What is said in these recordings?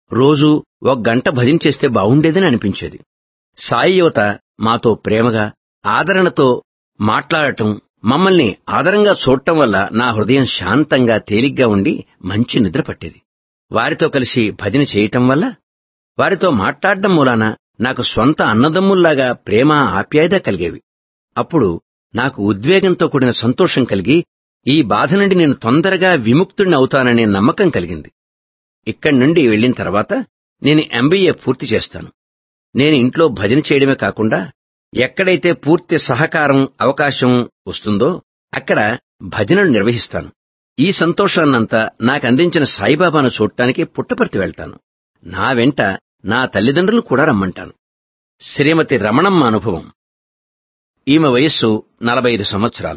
రోజూ ఒక గంట భజన చేస్తే బావుండేదని అనిపించేది సాయి యువత మాతో ప్రేమగా ఆదరణతో మాట్లాడటం మమ్మల్ని ఆదరంగా చూడటం వల్ల నా హృదయం శాంతంగా తేలిగ్గా ఉండి మంచి నిద్ర పట్టేది వారితో కలిసి భజన చేయటం వల్ల వారితో మాట్లాడడం మూలాన నాకు స్వంత అన్నదమ్ముల్లాగా ప్రేమ ఆప్యాయత కలిగేవి అప్పుడు నాకు ఉద్వేగంతో కూడిన సంతోషం కలిగి ఈ బాధ నుండి నేను తొందరగా విముక్తుడిని అవుతాననే నమ్మకం కలిగింది ఇక్కడి నుండి వెళ్లిన తర్వాత నేను ఎంబీఏ పూర్తి చేస్తాను నేను ఇంట్లో భజన చేయడమే కాకుండా ఎక్కడైతే పూర్తి సహకారం అవకాశం వస్తుందో అక్కడ భజనలు నిర్వహిస్తాను ఈ సంతోషాన్నంతా నాకు అందించిన సాయిబాబాను చూడటానికి పుట్టపర్తి వెళ్తాను నా వెంట నా తల్లిదండ్రులు కూడా రమ్మంటాను శ్రీమతి రమణమ్మ అనుభవం ఈమె వయస్సు నలభై ఐదు సంవత్సరాలు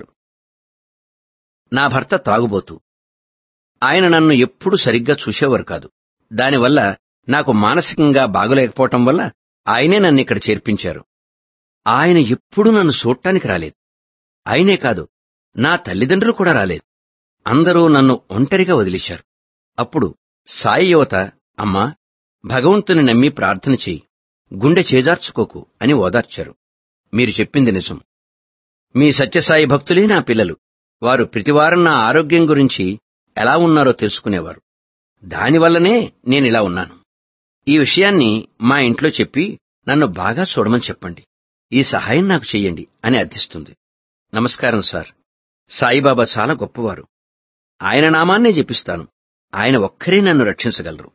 నా భర్త తాగుబోతు ఆయన నన్ను ఎప్పుడూ సరిగ్గా చూసేవారు కాదు దానివల్ల నాకు మానసికంగా బాగలేకపోవటం వల్ల ఆయనే నన్ను ఇక్కడ చేర్పించారు ఆయన ఎప్పుడూ నన్ను చూడటానికి రాలేదు ఆయనే కాదు నా తల్లిదండ్రులు కూడా రాలేదు అందరూ నన్ను ఒంటరిగా వదిలేశారు అప్పుడు సాయి యువత అమ్మా భగవంతుని నమ్మి ప్రార్థన చెయ్యి గుండె చేజార్చుకోకు అని ఓదార్చారు మీరు చెప్పింది నిజం మీ సత్యసాయి భక్తులే నా పిల్లలు వారు ప్రతివారం నా ఆరోగ్యం గురించి ఎలా ఉన్నారో తెలుసుకునేవారు దానివల్లనే నేనిలా ఉన్నాను ఈ విషయాన్ని మా ఇంట్లో చెప్పి నన్ను బాగా చూడమని చెప్పండి ఈ సహాయం నాకు చెయ్యండి అని అర్థిస్తుంది నమస్కారం సార్ సాయిబాబా చాలా గొప్పవారు ఆయన నామాన్నే జపిస్తాను ఆయన ఒక్కరే నన్ను రక్షించగలరు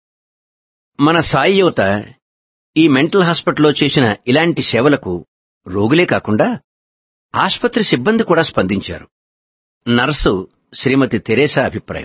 మన సాయి యువత ఈ మెంటల్ హాస్పిటల్లో చేసిన ఇలాంటి సేవలకు రోగులే కాకుండా ఆస్పత్రి సిబ్బంది కూడా స్పందించారు నర్సు శ్రీమతి తెరేసా అభిప్రాయం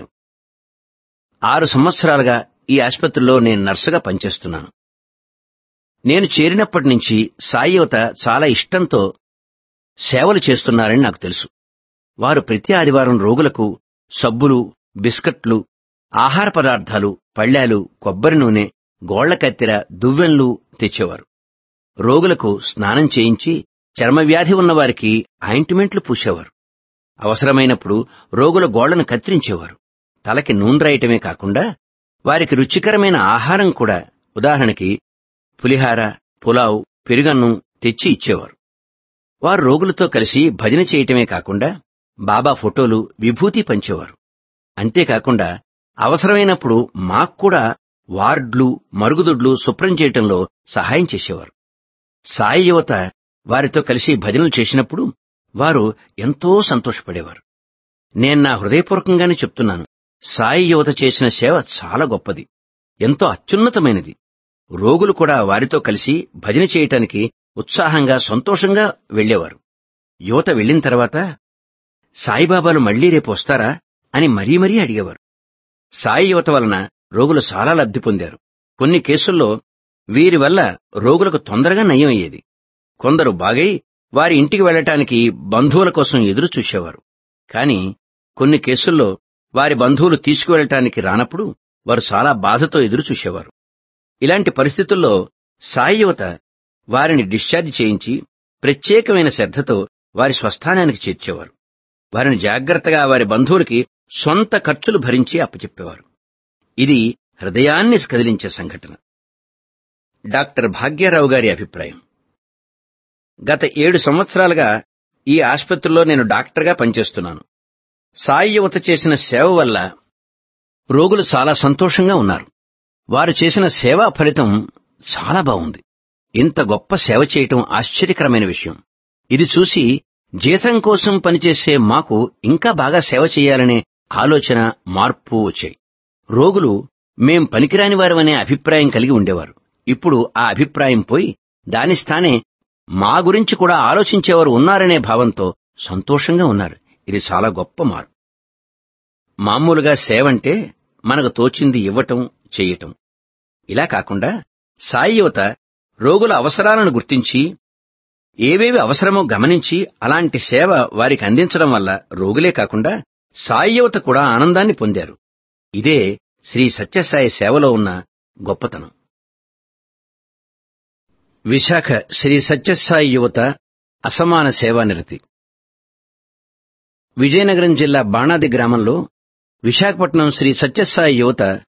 ఆరు సంవత్సరాలుగా ఈ ఆస్పత్రిలో నేను నర్సుగా పనిచేస్తున్నాను నేను చేరినప్పటి నుంచి సాయి యువత చాలా ఇష్టంతో సేవలు చేస్తున్నారని నాకు తెలుసు వారు ప్రతి ఆదివారం రోగులకు సబ్బులు బిస్కట్లు ఆహార పదార్థాలు పళ్ళ్యాలు కొబ్బరి నూనె గోళ్ల కత్తెర దువ్వెన్లు తెచ్చేవారు రోగులకు స్నానం చేయించి చర్మవ్యాధి ఉన్నవారికి ఆయింట్మెంట్లు పూసేవారు అవసరమైనప్పుడు రోగుల గోళ్లను కత్తిరించేవారు తలకి నూనె రాయటమే కాకుండా వారికి రుచికరమైన ఆహారం కూడా ఉదాహరణకి పులిహార పులావ్ పెరుగన్నం తెచ్చి ఇచ్చేవారు వారు రోగులతో కలిసి భజన చేయటమే కాకుండా బాబా ఫోటోలు విభూతి పంచేవారు అంతేకాకుండా అవసరమైనప్పుడు మాక్కూడా వార్డ్లు మరుగుదొడ్లు శుభ్రం చేయటంలో సహాయం చేసేవారు సాయి యువత వారితో కలిసి భజనలు చేసినప్పుడు వారు ఎంతో సంతోషపడేవారు నేను నా హృదయపూర్వకంగానే చెప్తున్నాను సాయి యువత చేసిన సేవ చాలా గొప్పది ఎంతో అత్యున్నతమైనది రోగులు కూడా వారితో కలిసి భజన చేయటానికి ఉత్సాహంగా సంతోషంగా వెళ్లేవారు యువత వెళ్లిన తర్వాత సాయిబాబాలు మళ్లీ రేపు వస్తారా అని మరీ మరీ అడిగేవారు సాయి యువత వలన రోగులు చాలా లబ్ధి పొందారు కొన్ని కేసుల్లో వీరి వల్ల రోగులకు తొందరగా నయం అయ్యేది కొందరు బాగై వారి ఇంటికి వెళ్లటానికి బంధువుల కోసం ఎదురు చూసేవారు కాని కొన్ని కేసుల్లో వారి బంధువులు తీసుకువెళ్ళటానికి రానప్పుడు వారు చాలా బాధతో ఎదురు చూసేవారు ఇలాంటి పరిస్థితుల్లో సాయి యువత వారిని డిశ్చార్జ్ చేయించి ప్రత్యేకమైన శ్రద్ధతో వారి స్వస్థానానికి చేర్చేవారు వారిని జాగ్రత్తగా వారి బంధువులకి సొంత ఖర్చులు భరించి అప్పచెప్పేవారు ఇది హృదయాన్ని కదిలించే సంఘటన డాక్టర్ భాగ్యారావు గారి అభిప్రాయం గత ఏడు సంవత్సరాలుగా ఈ ఆసుపత్రిలో నేను డాక్టర్గా పనిచేస్తున్నాను సాయి యువత చేసిన సేవ వల్ల రోగులు చాలా సంతోషంగా ఉన్నారు వారు చేసిన సేవా ఫలితం చాలా బాగుంది ఇంత గొప్ప సేవ చేయటం ఆశ్చర్యకరమైన విషయం ఇది చూసి జీతం కోసం పనిచేసే మాకు ఇంకా బాగా సేవ చేయాలనే ఆలోచన మార్పు వచ్చాయి రోగులు మేం పనికిరాని వారమనే అభిప్రాయం కలిగి ఉండేవారు ఇప్పుడు ఆ అభిప్రాయం పోయి దాని స్థానే మా గురించి కూడా ఆలోచించేవారు ఉన్నారనే భావంతో సంతోషంగా ఉన్నారు ఇది చాలా గొప్ప మార్పు మామూలుగా సేవంటే మనకు తోచింది ఇవ్వటం చెయ్యటం ఇలా కాకుండా సాయి యువత రోగుల అవసరాలను గుర్తించి ఏవేవి అవసరమో గమనించి అలాంటి సేవ వారికి అందించడం వల్ల రోగులే కాకుండా సాయి యువత కూడా ఆనందాన్ని పొందారు ఇదే శ్రీ సత్యసాయి సేవలో ఉన్న గొప్పతనం విశాఖ శ్రీ సత్యసాయి యువత అసమాన సేవానిరతి విజయనగరం జిల్లా బాణాది గ్రామంలో విశాఖపట్నం శ్రీ సత్యసాయి యువత